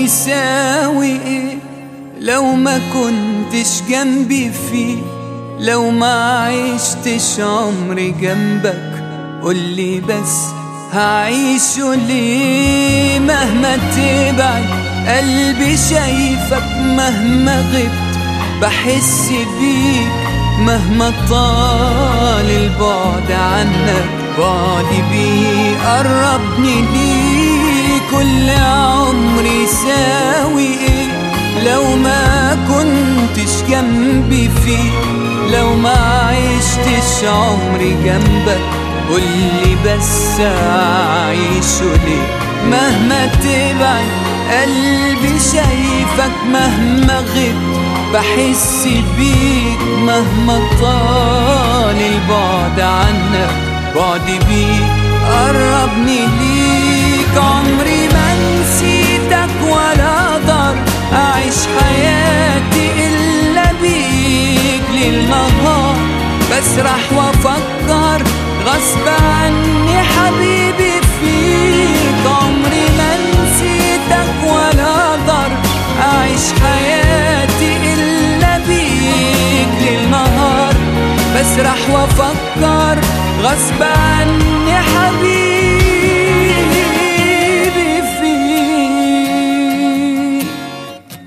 يساوي ايه لو ما كنتش جنبي فيه لو ما عشتش عمري جنبك قولي بس هعيشه ليه مهما تبعد قلبي شايفك مهما غبت بحس بيك مهما طال البعد عنك بعدي بيه قربني ليه كل عمري يساوي ايه لو ما كنتش جنبي فيه لو ما عشتش عمري جنبك قولي بس أعيشه ليه مهما تبعد قلبي شايفك مهما غبت بحس بيك مهما طال البعد عنك بعدي بيك قربني ليك عمري ما نسيتك ولا اقدر اعيش حياتي الا بيك ليل نهار بسرح وافكر غصب عني حبيبي فيك عمري ما نسيتك ولا اقدر اعيش حياتي الا بيك ليل نهار بسرح وافكر غصب عني حبيبي